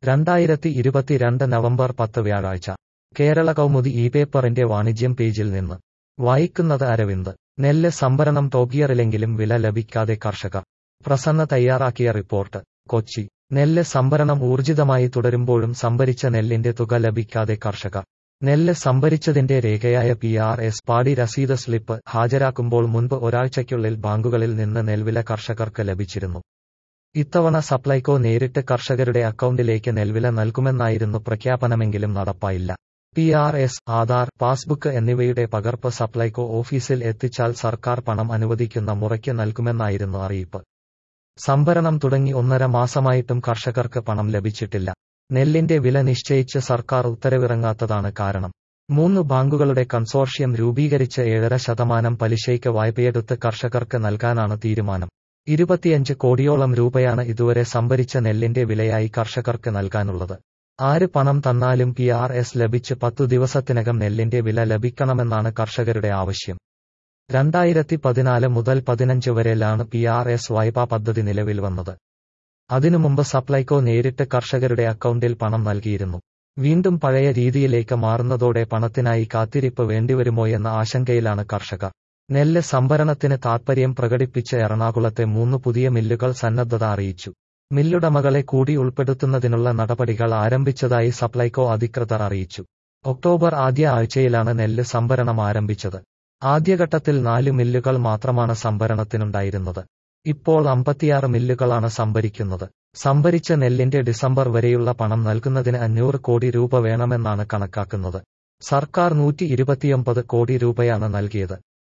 രണ്ടായിരത്തി ഇരുപത്തിരണ്ട് നവംബർ പത്ത് വ്യാഴാഴ്ച കേരള കൗമുദി ഈ പേപ്പറിന്റെ വാണിജ്യം പേജിൽ നിന്ന് വായിക്കുന്നത് അരവിന്ദ് നെല്ല് സംഭരണം ടോപ്പിയറിലെങ്കിലും വില ലഭിക്കാതെ കർഷകർ പ്രസന്ന തയ്യാറാക്കിയ റിപ്പോർട്ട് കൊച്ചി നെല്ല് സംഭരണം ഊർജിതമായി തുടരുമ്പോഴും സംഭരിച്ച നെല്ലിന്റെ തുക ലഭിക്കാതെ കർഷകർ നെല്ല് സംഭരിച്ചതിന്റെ രേഖയായ പി ആർ എസ് പാടി രസീത് സ്ലിപ്പ് ഹാജരാക്കുമ്പോൾ മുൻപ് ഒരാഴ്ചയ്ക്കുള്ളിൽ ബാങ്കുകളിൽ നിന്ന് നെൽവില കർഷകർക്ക് ലഭിച്ചിരുന്നു ഇത്തവണ സപ്ലൈകോ നേരിട്ട് കർഷകരുടെ അക്കൗണ്ടിലേക്ക് നെൽവില നൽകുമെന്നായിരുന്നു പ്രഖ്യാപനമെങ്കിലും നടപ്പായില്ല P R S Aadhaar passbook എന്നിവയുടെ പകർപ്പ് സപ്ലൈകോ ഓഫീസിൽ എത്തിച്ചാൽ സർക്കാർ പണം അനുവദിക്കുന്ന മുറയ്ക്ക് നൽകുമെന്നായിരുന്നു അറിയിപ്പ് സംഭരണം തുടങ്ങി ഒന്നര മാസമായിട്ടും കർഷകർക്ക് പണം ലഭിച്ചിട്ടില്ല നെല്ലിന്റെ വില നിശ്ചയിച്ച് സർക്കാർ ഉത്തരവിറങ്ങാത്തതാണ് കാരണം മൂന്ന് ബാങ്കുകളുടെ കൺസോർഷ്യം രൂപീകരിച്ച് ഏഴര ശതമാനം പലിശയ്ക്ക് വായ്പയെടുത്ത് കർഷകർക്ക് നൽകാനാണ് തീരുമാനം ഇരുപത്തിയഞ്ച് കോടിയോളം രൂപയാണ് ഇതുവരെ സംഭരിച്ച നെല്ലിന്റെ വിലയായി കർഷകർക്ക് നൽകാനുള്ളത് ആര് പണം തന്നാലും പി ആർ എസ് ലഭിച്ച് പത്തു ദിവസത്തിനകം നെല്ലിന്റെ വില ലഭിക്കണമെന്നാണ് കർഷകരുടെ ആവശ്യം രണ്ടായിരത്തി പതിനാല് മുതൽ പതിനഞ്ച് വരെയാണ് പി ആർ എസ് വായ്പാ പദ്ധതി നിലവിൽ വന്നത് അതിനു മുമ്പ് സപ്ലൈകോ നേരിട്ട് കർഷകരുടെ അക്കൗണ്ടിൽ പണം നൽകിയിരുന്നു വീണ്ടും പഴയ രീതിയിലേക്ക് മാറുന്നതോടെ പണത്തിനായി കാത്തിരിപ്പ് വേണ്ടിവരുമോയെന്ന ആശങ്കയിലാണ് കർഷകർ നെല്ല് സംഭരണത്തിന് താൽപര്യം പ്രകടിപ്പിച്ച എറണാകുളത്തെ മൂന്ന് പുതിയ മില്ലുകൾ സന്നദ്ധത അറിയിച്ചു മില്ലുടമകളെ കൂടി ഉൾപ്പെടുത്തുന്നതിനുള്ള നടപടികൾ ആരംഭിച്ചതായി സപ്ലൈകോ അധികൃതർ അറിയിച്ചു ഒക്ടോബർ ആദ്യ ആഴ്ചയിലാണ് നെല്ല് സംഭരണം ആരംഭിച്ചത് ആദ്യഘട്ടത്തിൽ നാല് മില്ലുകൾ മാത്രമാണ് സംഭരണത്തിനുണ്ടായിരുന്നത് ഇപ്പോൾ അമ്പത്തിയാറ് മില്ലുകളാണ് സംഭരിക്കുന്നത് സംഭരിച്ച നെല്ലിന്റെ ഡിസംബർ വരെയുള്ള പണം നൽകുന്നതിന് അഞ്ഞൂറ് കോടി രൂപ വേണമെന്നാണ് കണക്കാക്കുന്നത് സർക്കാർ നൂറ്റി ഇരുപത്തിയൊമ്പത് കോടി രൂപയാണ് നൽകിയത്